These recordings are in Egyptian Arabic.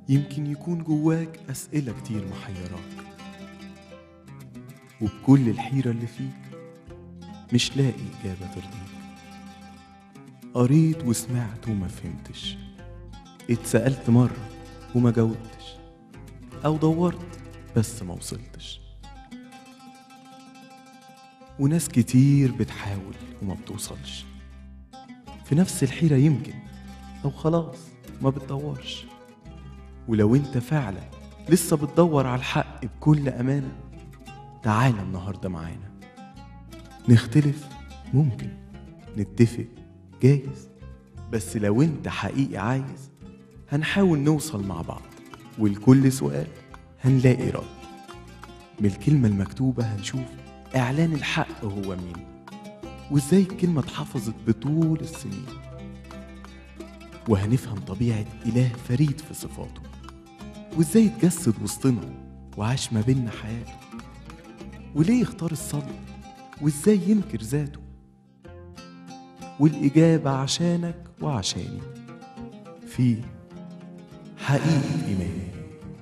يمكن يكون جواك أسئلة كتير محيراك وبكل الحيرة اللي فيك مش لاقي إجابة ترضيك قريت وسمعت وما فهمتش اتسألت مرة وما جاوبتش أو دورت بس ما وصلتش وناس كتير بتحاول وما بتوصلش في نفس الحيرة يمكن أو خلاص ما بتدورش ولو انت فعلا لسه بتدور على الحق بكل أمانة تعالى النهاردة معانا نختلف ممكن نتفق جايز بس لو انت حقيقي عايز هنحاول نوصل مع بعض ولكل سؤال هنلاقي رد من الكلمة المكتوبة هنشوف إعلان الحق هو مين وإزاي الكلمة اتحفظت بطول السنين وهنفهم طبيعة إله فريد في صفاته وإزاي اتجسد وسطنا وعاش ما بينا حياته وليه اختار الصبر وإزاي ينكر ذاته والإجابة عشانك وعشاني في حقيقة إيماني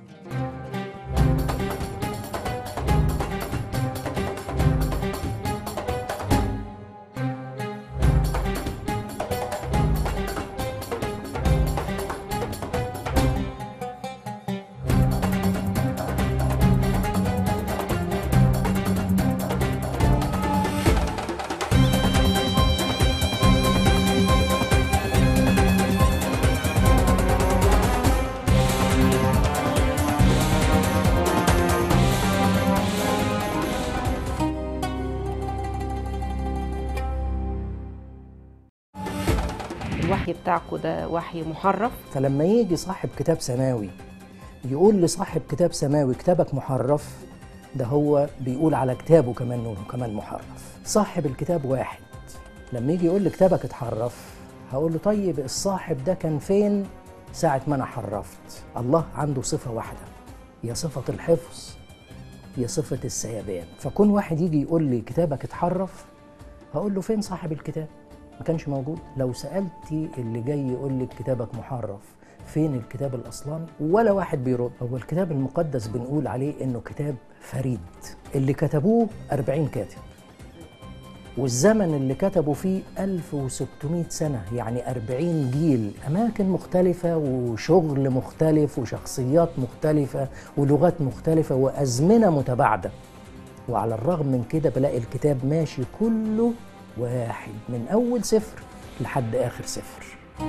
الوحي بتاعكم ده وحي محرف فلما يجي صاحب كتاب سماوي يقول لصاحب كتاب سماوي كتابك محرف ده هو بيقول على كتابه كمان انه كمان محرف صاحب الكتاب واحد لما يجي يقول لي كتابك اتحرف هقول له طيب الصاحب ده كان فين ساعة ما أنا حرفت الله عنده صفة واحدة هي صفة الحفظ هي صفة السيبان فكون واحد يجي يقول لي كتابك اتحرف هقول له فين صاحب الكتاب ما كانش موجود لو سألتي اللي جاي يقول لك كتابك محرف فين الكتاب الأصلاني ولا واحد بيرد هو الكتاب المقدس بنقول عليه إنه كتاب فريد اللي كتبوه 40 كاتب والزمن اللي كتبوا فيه 1600 سنة يعني 40 جيل أماكن مختلفة وشغل مختلف وشخصيات مختلفة ولغات مختلفة وأزمنة متباعدة وعلى الرغم من كده بلاقي الكتاب ماشي كله واحد من أول سفر لحد آخر سفر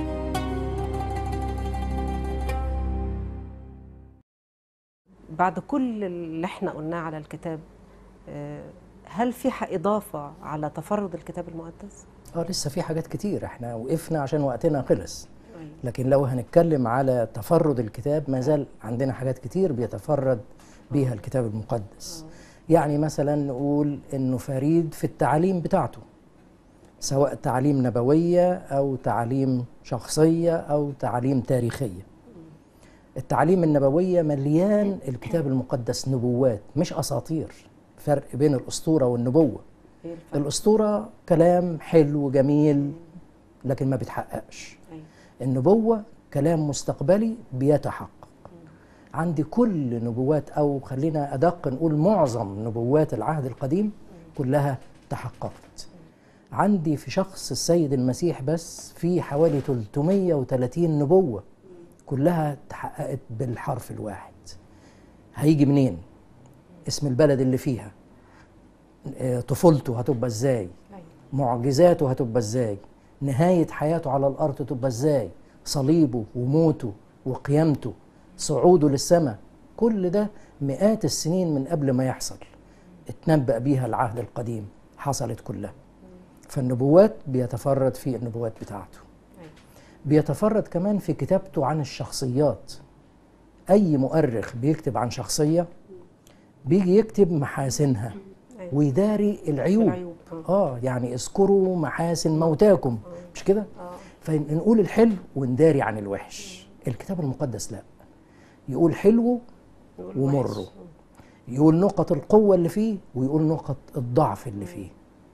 بعد كل اللي احنا قلناه على الكتاب آه، هل في ح- إضافة على تفرد الكتاب المقدس؟ اه لسه في حاجات كتير احنا وقفنا عشان وقتنا خلص لكن لو هنتكلم على تفرد الكتاب ما زال عندنا حاجات كتير بيتفرد بيها الكتاب المقدس يعني مثلا نقول انه فريد في التعاليم بتاعته سواء تعاليم نبوية أو تعاليم شخصية أو تعاليم تاريخية التعاليم النبوية مليان الكتاب المقدس نبوات مش أساطير فرق بين الأسطورة والنبوة ايه الفرق؟ الأسطورة كلام حلو جميل لكن ما بيتحققش أيوة. النبوة كلام مستقبلي بيتحقق عندي كل نبوات أو خلينا أدق نقول معظم نبوات العهد القديم كلها تحققت عندي في شخص السيد المسيح بس في حوالي 330 نبوة كلها تحققت بالحرف الواحد هيجي منين اسم البلد اللي فيها آه، طفولته هتبقى ازاي أيوة. معجزاته هتبقى ازاي نهاية حياته على الأرض تبقى ازاي صليبه وموته وقيامته صعوده للسماء كل ده مئات السنين من قبل ما يحصل اتنبأ بيها العهد القديم حصلت كلها فالنبوات بيتفرد في النبوات بتاعته أيوة. بيتفرد كمان في كتابته عن الشخصيات أي مؤرخ بيكتب عن شخصية بيجي يكتب محاسنها أيوة. ويداري العيوب العيوب آه. اه يعني اذكروا محاسن موتاكم مش كده آه. فنقول الحلو ونداري عن الوحش الكتاب المقدس لا يقول حلو نقول ومره وحش. يقول نقط القوة اللي فيه ويقول نقط الضعف اللي فيه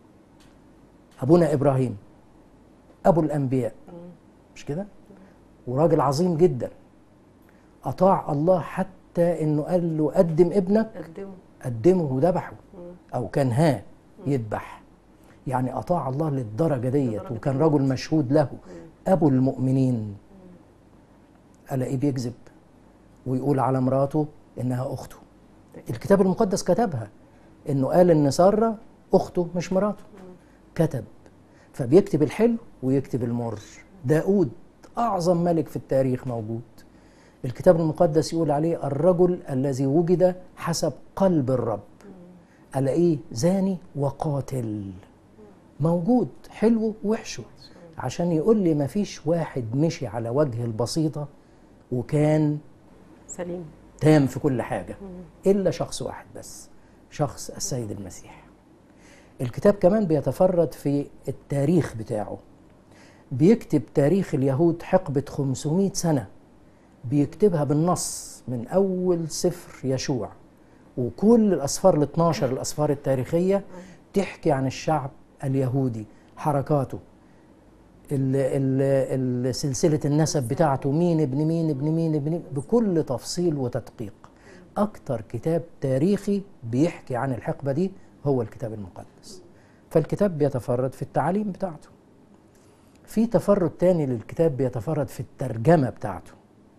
أبونا إبراهيم أبو الأنبياء مش كده وراجل عظيم جدا أطاع الله حتى إنه قال له قدم ابنك قدمه قدمه وذبحه أو كان ها يذبح يعني أطاع الله للدرجة ديت وكان رجل مشهود له أبو المؤمنين ألاقيه بيكذب ويقول على مراته إنها أخته الكتاب المقدس كتبها إنه قال إن سارة أخته مش مراته كتب فبيكتب الحلو ويكتب المر داود أعظم ملك في التاريخ موجود الكتاب المقدس يقول عليه الرجل الذي وجد حسب قلب الرب ألاقيه زاني وقاتل موجود حلو ووحشه عشان يقول لي ما فيش واحد مشي على وجه البسيطة وكان سليم تام في كل حاجة إلا شخص واحد بس شخص السيد المسيح الكتاب كمان بيتفرد في التاريخ بتاعه بيكتب تاريخ اليهود حقبة 500 سنة بيكتبها بالنص من أول سفر يشوع وكل الأسفار ال 12 الأسفار التاريخية تحكي عن الشعب اليهودي حركاته ال ال ال سلسلة النسب بتاعته مين ابن مين ابن مين ابن مين بكل تفصيل وتدقيق أكتر كتاب تاريخي بيحكي عن الحقبة دي هو الكتاب المقدس فالكتاب بيتفرد في التعاليم بتاعته في تفرد تاني للكتاب بيتفرد في الترجمة بتاعته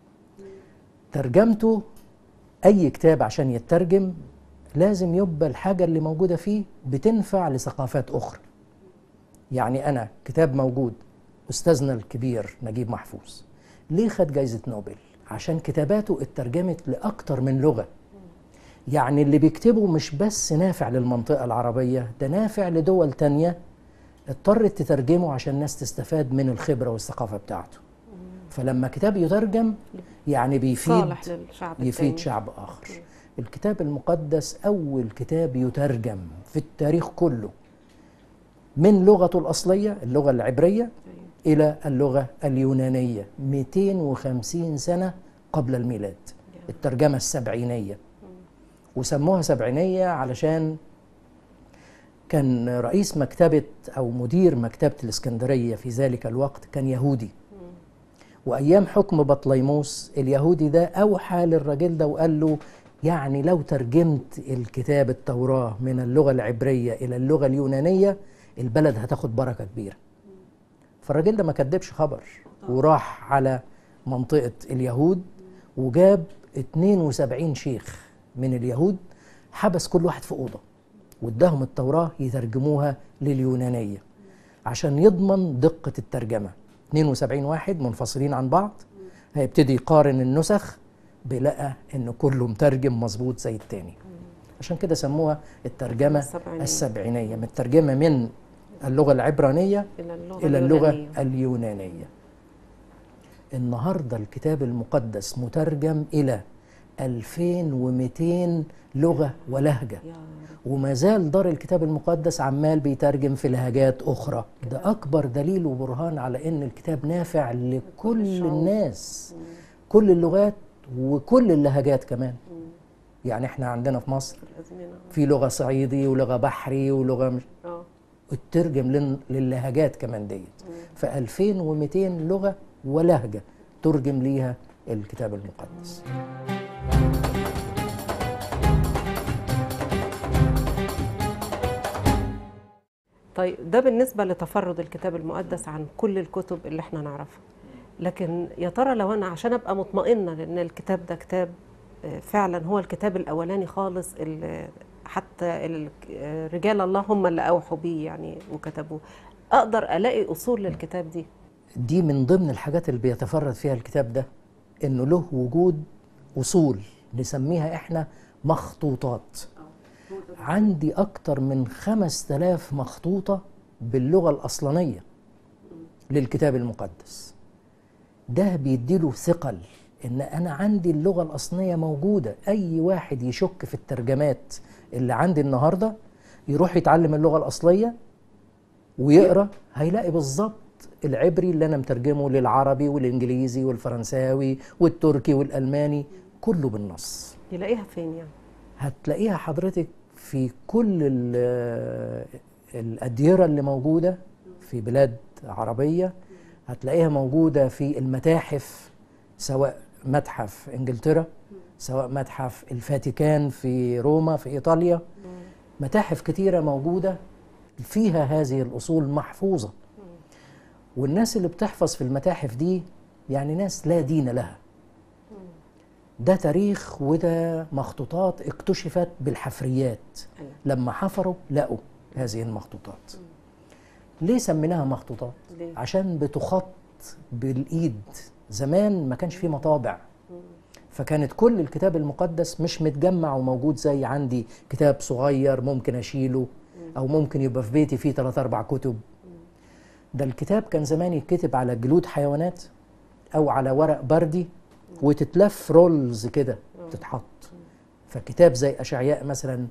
ترجمته أي كتاب عشان يترجم لازم يبقى الحاجة اللي موجودة فيه بتنفع لثقافات أخرى يعني أنا كتاب موجود أستاذنا الكبير نجيب محفوظ ليه خد جايزة نوبل؟ عشان كتاباته اترجمت لأكتر من لغة يعني اللي بيكتبه مش بس نافع للمنطقة العربية ده نافع لدول تانية اضطرت تترجمه عشان الناس تستفاد من الخبرة والثقافة بتاعته فلما كتاب يترجم يعني بيفيد صالح للشعب يفيد التاني. شعب آخر الكتاب المقدس أول كتاب يترجم في التاريخ كله من لغته الأصلية اللغة العبرية إلى اللغة اليونانية 250 سنة قبل الميلاد الترجمة السبعينية وسموها سبعينية علشان كان رئيس مكتبة أو مدير مكتبة الإسكندرية في ذلك الوقت كان يهودي وأيام حكم بطليموس اليهودي ده أوحى للراجل ده وقال له يعني لو ترجمت الكتاب التوراة من اللغة العبرية إلى اللغة اليونانية البلد هتاخد بركة كبيرة فالراجل ده ما كدبش خبر وراح على منطقة اليهود وجاب 72 شيخ من اليهود حبس كل واحد في أوضة واداهم التوراة يترجموها لليونانية عشان يضمن دقة الترجمة 72 واحد منفصلين عن بعض هيبتدي يقارن النسخ بيلاقى ان كله مترجم مظبوط زي التاني عشان كده سموها الترجمة السبعينية. السبعينية مترجمة من اللغة العبرانية إلى اللغة إلى اللغة اليونانية. اليونانية النهاردة الكتاب المقدس مترجم إلى 2200 لغة ولهجة يا رب. وما زال دار الكتاب المقدس عمال بيترجم في لهجات أخرى ده أكبر دليل وبرهان على إن الكتاب نافع لكل الشعوب. الناس كل اللغات وكل اللهجات كمان يعني احنا عندنا في مصر في الأزمنة في لغة صعيدي ولغة بحري ولغة مش اه اترجم لل- للهجات كمان ديت ف 2200 لغة ولهجة ترجم ليها الكتاب المقدس طيب ده بالنسبة لتفرد الكتاب المقدس عن كل الكتب اللي احنا نعرفها لكن يا ترى لو انا عشان ابقى مطمئنة لان الكتاب ده كتاب آه، فعلا هو الكتاب الاولاني خالص اللي حتى ال- آه، رجال الله هم اللي اوحوا بيه يعني وكتبوه اقدر الاقي اصول للكتاب دي دي من ضمن الحاجات اللي بيتفرد فيها الكتاب ده انه له وجود اصول نسميها احنا مخطوطات عندي اكتر من خمس تلاف مخطوطة باللغة الاصلانية للكتاب المقدس ده بيديله ثقل ان انا عندي اللغة الاصلية موجودة اي واحد يشك في الترجمات اللي عندي النهاردة يروح يتعلم اللغة الاصلية ويقرا هيلاقي بالظبط العبري اللي انا مترجمه للعربي والانجليزي والفرنساوي والتركي والالماني كله بالنص يلاقيها فين يعني هتلاقيها حضرتك في كل ال- الأديرة اللي موجودة في بلاد عربية هتلاقيها موجودة في المتاحف سواء متحف انجلترا سواء متحف الفاتيكان في روما في ايطاليا متاحف كتيره موجوده فيها هذه الاصول محفوظه والناس اللي بتحفظ في المتاحف دي يعني ناس لا دين لها ده تاريخ وده مخطوطات اكتشفت بالحفريات أيوة. لما حفروا لقوا هذه المخطوطات ليه سميناها مخطوطات ليه؟ عشان بتخط بالايد زمان ما كانش فيه مطابع فكانت كل الكتاب المقدس مش متجمع وموجود زي عندي كتاب صغير ممكن اشيله او ممكن يبقى في بيتي فيه ثلاث اربع كتب ده الكتاب كان زمان يتكتب على جلود حيوانات او على ورق بردي وتتلف رولز كده تتحط فكتاب زي اشعياء مثلا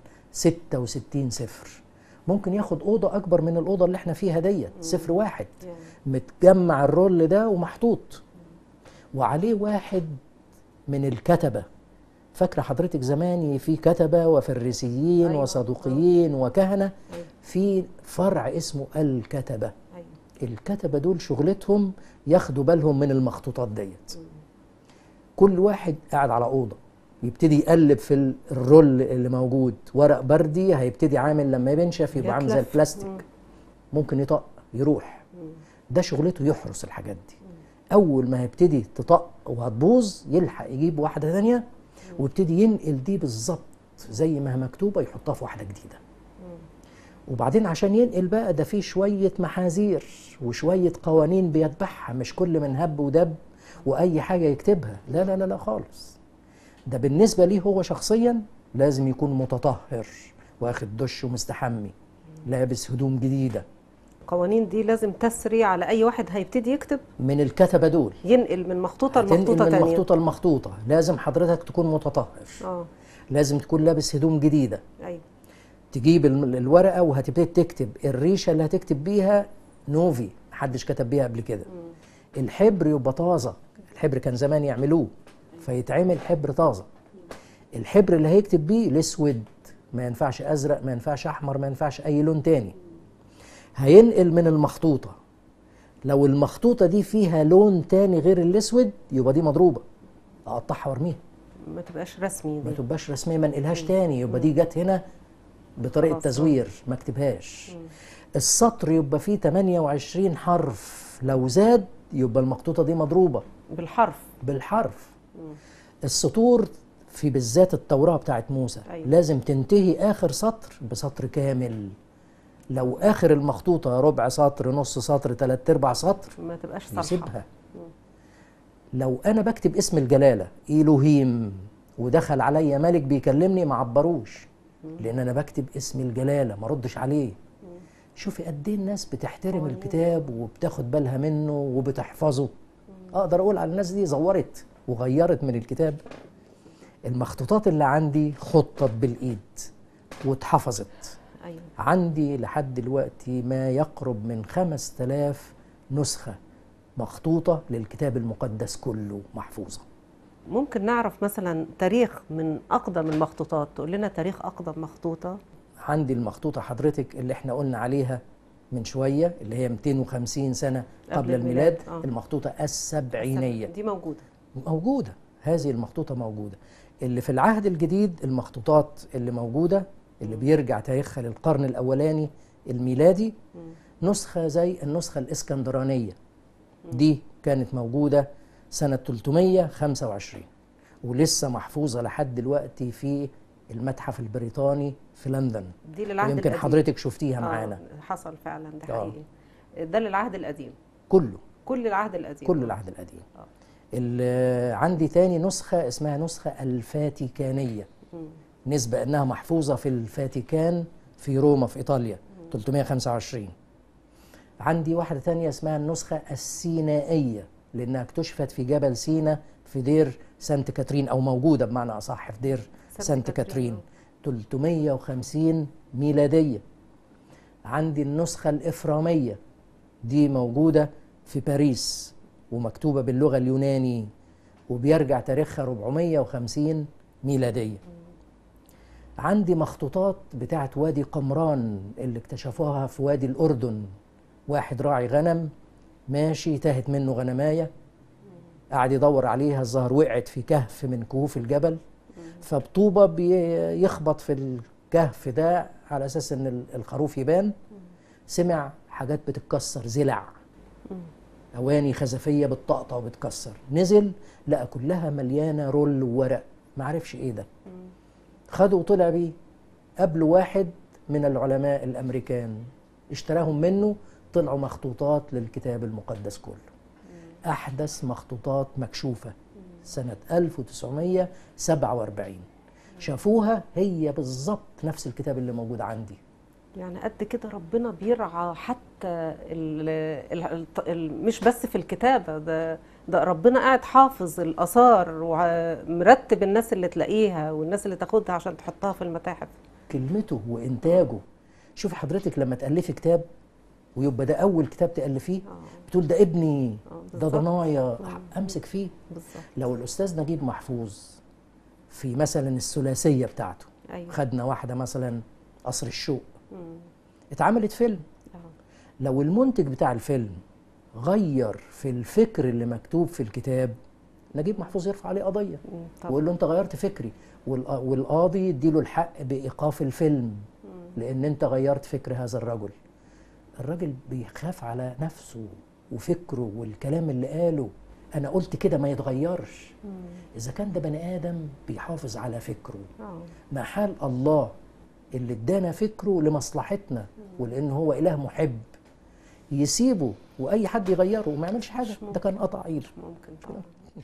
66 سفر ممكن ياخد اوضه اكبر من الاوضه اللي احنا فيها ديت سفر واحد يعني متجمع الرول ده ومحطوط وعليه واحد من الكتبة فاكرة حضرتك زمان في كتبة وفريسيين أيوة. وصدوقيين وكهنة أيوة. في فرع اسمه الكتبة أيوة. الكتبة دول شغلتهم ياخدوا بالهم من المخطوطات ديت كل واحد قاعد على أوضة يبتدي يقلب في ال- الرول اللي موجود ورق بردي هيبتدي عامل لما ينشف يبقى عامل زي يتلف. البلاستيك مم. ممكن يطق يروح ده شغلته يحرس الحاجات دي اول ما هيبتدي تطق وهتبوظ يلحق يجيب واحده ثانيه ويبتدي ينقل دي بالظبط زي ما هي مكتوبه يحطها في واحده جديده وبعدين عشان ينقل بقى ده فيه شويه محاذير وشويه قوانين بيتبعها مش كل من هب ودب واي حاجه يكتبها لا لا لا لا خالص ده بالنسبه ليه هو شخصيا لازم يكون متطهر واخد دش ومستحمي لابس هدوم جديده القوانين دي لازم تسري على أي واحد هيبتدي يكتب من الكتبه دول ينقل من مخطوطة هتنقل لمخطوطة من تانية المخطوطة المخطوطة لازم حضرتك تكون متطهر اه لازم تكون لابس هدوم جديدة أيوة تجيب الم- الورقة وهتبتدي تكتب الريشة اللي هتكتب بيها نوفي محدش كتب بيها قبل كده الحبر يبقى طازة الحبر كان زمان يعملوه فيتعمل حبر طازة الحبر اللي هيكتب بيه الاسود ما ينفعش ازرق ما ينفعش احمر ما ينفعش اي لون تاني هينقل من المخطوطة لو المخطوطة دي فيها لون تاني غير الاسود يبقى دي مضروبة اقطعها وارميها ما تبقاش رسمي ما دي تبقاش رسميه ما انقلهاش تاني يبقى دي جت هنا بطريقه خلاص. تزوير ما اكتبهاش السطر يبقى فيه 28 حرف لو زاد يبقى المخطوطه دي مضروبه بالحرف بالحرف السطور في بالذات التوراه بتاعت موسى أيوة. لازم تنتهي اخر سطر بسطر كامل لو اخر المخطوطه ربع سطر نص سطر ثلاث ارباع سطر ما تبقاش صالحة يسيبها لو انا بكتب اسم الجلاله ايلوهيم ودخل عليا ملك بيكلمني ما عبروش لان انا بكتب اسم الجلاله ما ردش عليه شوفي قد ايه الناس بتحترم الكتاب وبتاخد بالها منه وبتحفظه اقدر اقول على الناس دي زورت وغيرت من الكتاب المخطوطات اللي عندي خطت بالايد واتحفظت أيوة عندي لحد دلوقتي ما يقرب من خمس تلاف نسخة مخطوطة للكتاب المقدس كله محفوظة ممكن نعرف مثلا تاريخ من أقدم المخطوطات تقول لنا تاريخ أقدم مخطوطة عندي المخطوطة حضرتك اللي احنا قلنا عليها من شوية اللي هي 250 سنة قبل, قبل الميلاد, الميلاد، آه. المخطوطة السبعينية دي موجودة موجودة هذه المخطوطة موجودة اللي في العهد الجديد المخطوطات اللي موجودة اللي بيرجع تاريخها للقرن الأولاني الميلادي نسخة زي النسخة الإسكندرانية دي كانت موجودة سنة 325 ولسه محفوظة لحد دلوقتي في المتحف البريطاني في لندن دي للعهد يمكن القديم حضرتك شفتيها آه، معانا حصل فعلا ده آه. حقيقي ده للعهد القديم كله كل العهد القديم كل العهد القديم آه. ال- عندي تاني نسخة اسمها نسخة الفاتيكانية مم. نسبة أنها محفوظة في الفاتيكان في روما في إيطاليا 325 عندي واحدة تانية اسمها النسخة السينائية لأنها اكتشفت في جبل سينا في دير سانت كاترين أو موجودة بمعنى أصح في دير سانت سانت كاترين، كاترين 350 ميلادية عندي النسخة الإفرامية دي موجودة في باريس ومكتوبة باللغة اليوناني وبيرجع تاريخها 450 ميلادية عندي مخطوطات بتاعت وادي قمران اللي اكتشفوها في وادي الأردن واحد راعي غنم ماشي تاهت منه غنماية قعد يدور عليها الظهر وقعت في كهف من كهوف الجبل فبطوبة بيخبط في الكهف ده على أساس إن ال- الخروف يبان سمع حاجات بتتكسر زلع أواني خزفية بتطقطق وبتكسر نزل لقى كلها مليانة رول وورق معرفش إيه ده خده وطلع بيه قبل واحد من العلماء الأمريكان اشتراهم منه طلعوا مخطوطات للكتاب المقدس كله أحدث مخطوطات مكشوفة سنة 1947 شافوها هي بالظبط نفس الكتاب اللي موجود عندي يعني قد كده ربنا بيرعى حتى ال ال ال مش بس في الكتابة ده ده ربنا قاعد حافظ الآثار ومرتب الناس اللي تلاقيها والناس اللي تاخدها عشان تحطها في المتاحف كلمته وإنتاجه شوف حضرتك لما تألفي كتاب ويبقى ده أول كتاب تألفيه بتقول ده ابني آه، ده بالظبط. ضنايا أمسك فيه بالظبط لو الأستاذ نجيب محفوظ في مثلا الثلاثية بتاعته أيوه خدنا واحدة مثلا قصر الشوق مم. اتعملت فيلم آه. لو المنتج بتاع الفيلم غير في الفكر اللي مكتوب في الكتاب نجيب محفوظ يرفع عليه قضية مم. طبعا ويقول له انت غيرت فكري والق- والقاضي يديله الحق بإيقاف الفيلم لأن انت غيرت فكر هذا الرجل الراجل بيخاف على نفسه وفكره والكلام اللي قاله أنا قلت كده ما يتغيرش مم. إذا كان ده بني آدم بيحافظ على فكره آه. ما حال الله اللي ادانا فكره لمصلحتنا ولان هو اله محب يسيبه واي حد يغيره وما يعملش حاجه مش ممكن. ده كان قطع ايده ممكن طبعا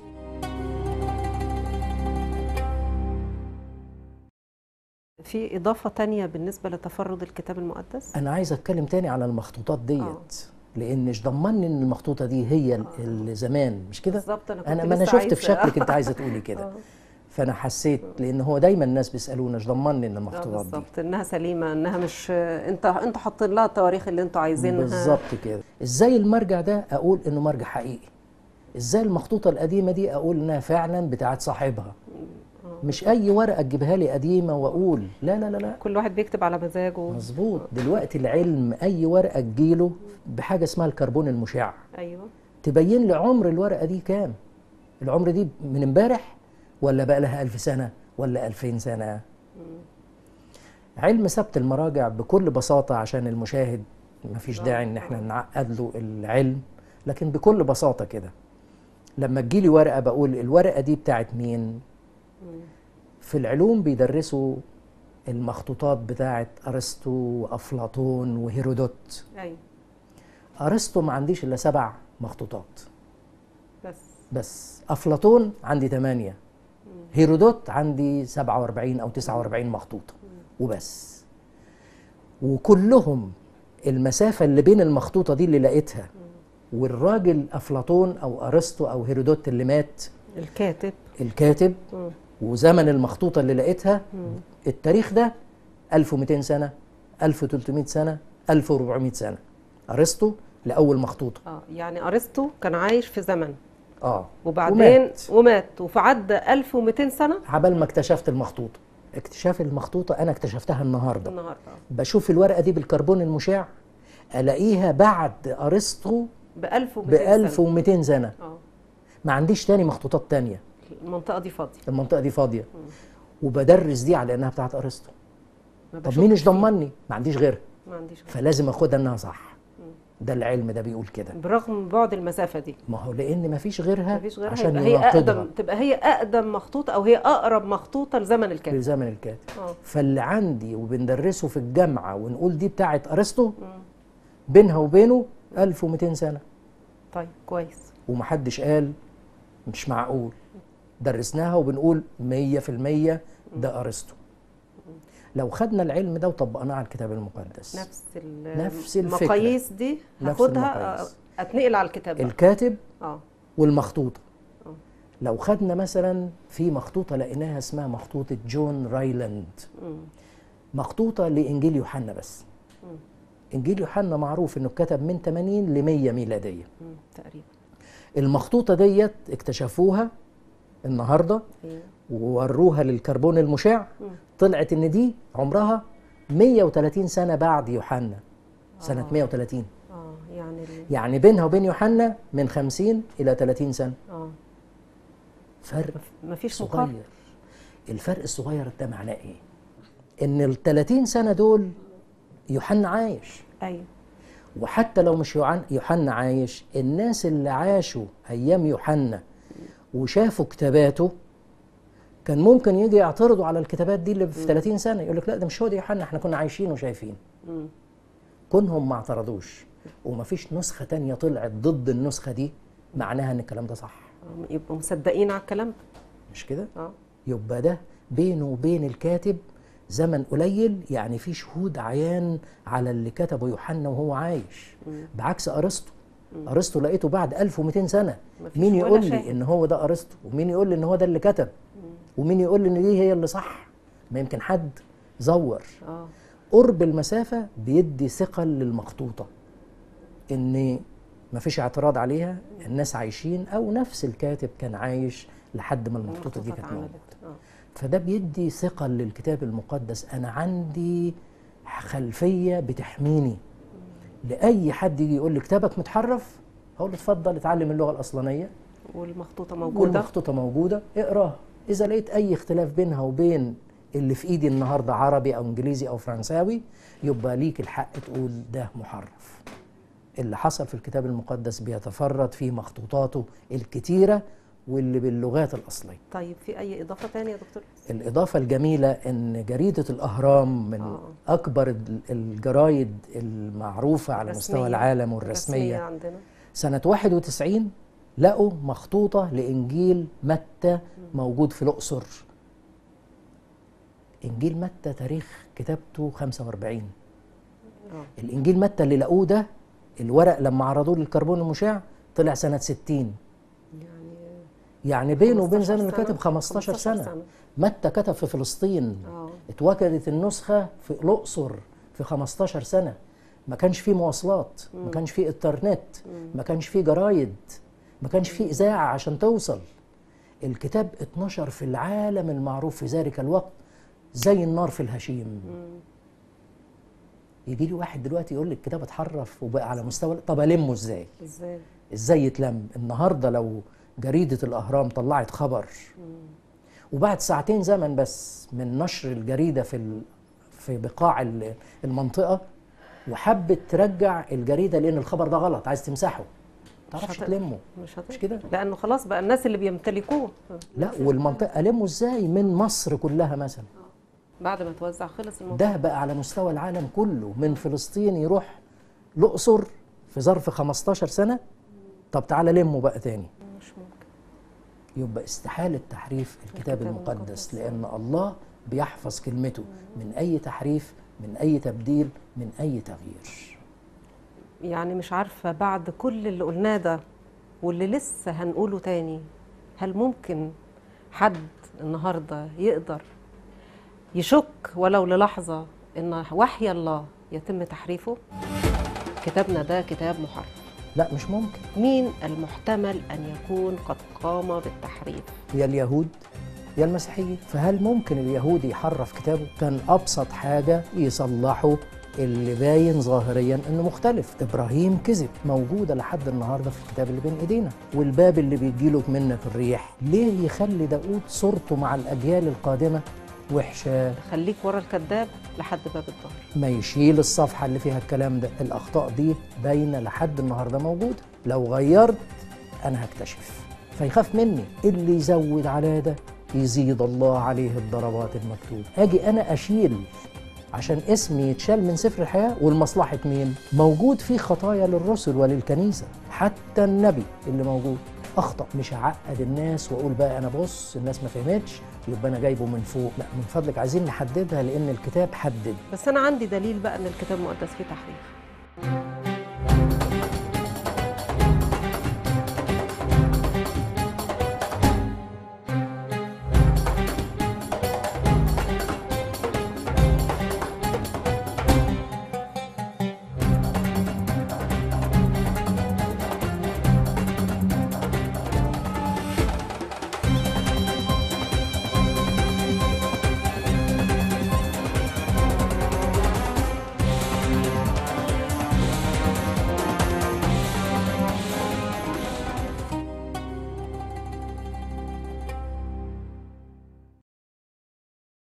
في إضافة تانية بالنسبة لتفرد الكتاب المقدس؟ انا عايز اتكلم تاني على المخطوطات ديت لان مش ضمني ان المخطوطه دي هي ال- اللي زمان مش كده بالظبط أنا كنت انا ما انا لسه شفت في عايزة- شكلك انت عايزه تقولي كده آه. فانا حسيت لان هو دايما الناس بيسالونا مش ضمني ان آه، المخطوطات دي بالظبط انها سليمه انها مش انت انتوا حاطين لها التواريخ اللي انتوا عايزينها بالظبط كده ازاي المرجع ده اقول انه مرجع حقيقي ازاي المخطوطه القديمه دي اقول انها فعلا بتاعت صاحبها مش اي ورقه تجيبها لي قديمه واقول لا لا لا لا كل واحد بيكتب على مزاجه مظبوط دلوقتي العلم اي ورقه تجيله بحاجه اسمها الكربون المشع ايوه تبين لي عمر الورقه دي كام العمر دي من امبارح ولا بقى لها ألف سنه ولا ألفين سنه علم ثبت المراجع بكل بساطه عشان المشاهد مفيش داعي ان احنا نعقد له العلم لكن بكل بساطه كده لما تجيلي ورقه بقول الورقه دي بتاعت مين في العلوم بيدرسوا المخطوطات بتاعت ارسطو وافلاطون وهيرودوت ايوه ارسطو ما عنديش الا سبع مخطوطات بس بس افلاطون عندي ثمانية هيرودوت عندي 47 او 49 مخطوطه وبس وكلهم المسافه اللي بين المخطوطه دي اللي لقيتها والراجل افلاطون او ارسطو او هيرودوت اللي مات الكاتب الكاتب مم. وزمن المخطوطه اللي لقيتها التاريخ ده 1200 سنه 1300 سنه 1400 سنه ارسطو لاول مخطوطه اه يعني ارسطو كان عايش في زمن اه وبعدين ومات. ومات وفعدى 1200 سنه عبال ما اكتشفت المخطوطه اكتشاف المخطوطه انا اكتشفتها النهارده النهارده بشوف الورقه دي بالكربون المشع الاقيها بعد ارسطو ب 1200 ب 1200 سنه اه ما عنديش تاني مخطوطات تانية المنطقه دي فاضيه المنطقه دي فاضيه وبدرس دي على انها بتاعت ارسطو ما طب بشوفش مين مش فيه. ضمني ما عنديش غيرها ما عنديش غير. فلازم اخدها انها صح ده العلم ده بيقول كده برغم بعد المسافه دي ما هو لان ما فيش غيرها مفيش غيرها عشان يبقى هي يناقضها اقدم تبقى هي اقدم مخطوطه او هي اقرب مخطوطه لزمن الكاتب لزمن الكاتب اه فاللي عندي وبندرسه في الجامعه ونقول دي بتاعت ارسطو بينها وبينه 1200 سنه طيب كويس ومحدش قال مش معقول درسناها وبنقول 100% ده ارسطو لو خدنا العلم ده وطبقناه على الكتاب المقدس نفس ال- نفس الفكرة. المقاييس دي نفس هاخدها المقاييس. آه، اتنقل على الكتاب بقى. الكاتب اه والمخطوطه آه. لو خدنا مثلا في مخطوطه لقيناها اسمها مخطوطه جون رايلاند مم. مخطوطه لانجيل يوحنا بس انجيل يوحنا معروف انه اتكتب من 80 ل 100 ميلاديه مم. تقريبا المخطوطه ديت اكتشفوها النهارده أيوة. ووروها للكربون المشع مم. طلعت ان دي عمرها 130 سنه بعد يوحنا سنه آه. 130 اه يعني ال... يعني بينها وبين يوحنا من 50 الى 30 سنه اه فرق مفيش مقارنه صغير الفرق الصغير ده معناه ايه ان ال 30 سنه دول يوحنا عايش ايوه وحتى لو مش يوحنا يوحنا عايش الناس اللي عاشوا ايام يوحنا وشافوا كتاباته كان ممكن يجي يعترضوا على الكتابات دي اللي في 30 سنه يقول لك لا ده مش هو ده يوحنا احنا كنا عايشين وشايفين مم. كونهم ما اعترضوش ومفيش نسخه تانية طلعت ضد النسخه دي معناها ان الكلام ده صح آه، يبقوا مصدقين على الكلام ده مش كده اه يبقى ده بينه وبين الكاتب زمن قليل يعني في شهود عيان على اللي كتبه يوحنا وهو عايش بعكس ارسطو ارسطو لقيته بعد 1200 سنه مفيش مين ولا يقول لي شاهد. ان هو ده ارسطو ومين يقول لي ان هو ده اللي كتب ومين يقول لي ان دي هي اللي صح ما يمكن حد زور اه قرب المسافه بيدي ثقه للمخطوطه ان مفيش اعتراض عليها الناس عايشين او نفس الكاتب كان عايش لحد ما المخطوطه دي كانت اتعملت. موجوده اه فده بيدي ثقة للكتاب المقدس أنا عندي خلفية بتحميني لأي حد يجي يقول لي كتابك متحرف هقول له اتفضل اتعلم اللغة الأصلانية والمخطوطه موجوده والمخطوطة موجودة اقراها إذا لقيت أي اختلاف بينها وبين اللي في إيدي النهاردة عربي أو إنجليزي أو فرنساوي يبقى ليك الحق تقول ده محرف اللي حصل في الكتاب المقدس بيتفرد في مخطوطاته الكتيرة واللي باللغات الأصلية طيب في اي اضافه ثانيه يا دكتور الإضافة الجميلة إن جريدة الأهرام من آه. أكبر ال- الجرايد المعروفة على مستوى الرسمية. العالم الرسمية والرسمية عندنا سنة 91 لقوا مخطوطة لإنجيل متى موجود في الأقصر إنجيل متى تاريخ كتابته 45 اه الإنجيل متى اللي لقوه ده الورق لما عرضوه للكربون المشع طلع سنة 60 يعني يعني بينه وبين 15 زمن الكاتب سنة. 15 سنة, 15 متى كتب في فلسطين اه اتوجدت النسخة في الأقصر في 15 سنة ما كانش فيه مواصلات ما كانش فيه انترنت ما كانش فيه جرايد ما كانش فيه إذاعة عشان توصل الكتاب اتنشر في العالم المعروف في ذلك الوقت زي النار في الهشيم يجي لي واحد دلوقتي يقول لي الكتاب اتحرف وبقى على مستوى طب ألمه ازاي ازاي ازاي يتلم النهارده لو جريده الاهرام طلعت خبر وبعد ساعتين زمن بس من نشر الجريده في ال... في بقاع ال- المنطقه وحبت ترجع الجريده لان الخبر ده غلط عايز تمسحه ما تعرفش هت- تلمه مش هت... مش كده لانه خلاص بقى الناس اللي بيمتلكوه لا والمنطقه المه ازاي من مصر كلها مثلا بعد ما توزع خلص الموضوع ده بقى على مستوى العالم كله من فلسطين يروح الاقصر في ظرف 15 سنه طب تعالى لمه بقى تاني مش ممكن يبقى استحالة تحريف الكتاب الكتاب المقدس المقدس. لأن الله بيحفظ كلمته من أي تحريف من أي تبديل من أي تغيير يعني مش عارفة بعد كل اللي قلناه ده واللي لسه هنقوله تاني هل ممكن حد النهاردة يقدر يشك ولو للحظة إن وحي الله يتم تحريفه كتابنا ده كتاب محرف لا مش ممكن مين المحتمل أن يكون قد قام بالتحريف يا اليهود يا المسيحيين فهل ممكن اليهودي يحرف كتابه كان أبسط حاجة يصلحوا اللي باين ظاهريا انه مختلف ابراهيم كذب موجوده لحد النهارده في الكتاب اللي بين ايدينا والباب اللي بيجيله منك الريح ليه يخلي داود صورته مع الاجيال القادمه وحشه خليك ورا الكذاب لحد باب الظهر ما يشيل الصفحة اللي فيها الكلام ده الأخطاء دي باينة لحد النهاردة موجودة لو غيرت أنا هكتشف فيخاف مني اللي يزود على ده يزيد الله عليه الضربات المكتوبة أجي أنا أشيل عشان اسمي يتشال من سفر الحياة والمصلحة مين؟ موجود فيه خطايا للرسل وللكنيسة حتى النبي اللي موجود أخطأ مش هعقد الناس وأقول بقى أنا بص الناس ما فهمتش يبقى أنا جايبه من فوق لا من فضلك عايزين نحددها لأن الكتاب حدد بس أنا عندي دليل بقى إن الكتاب المقدس فيه تحريف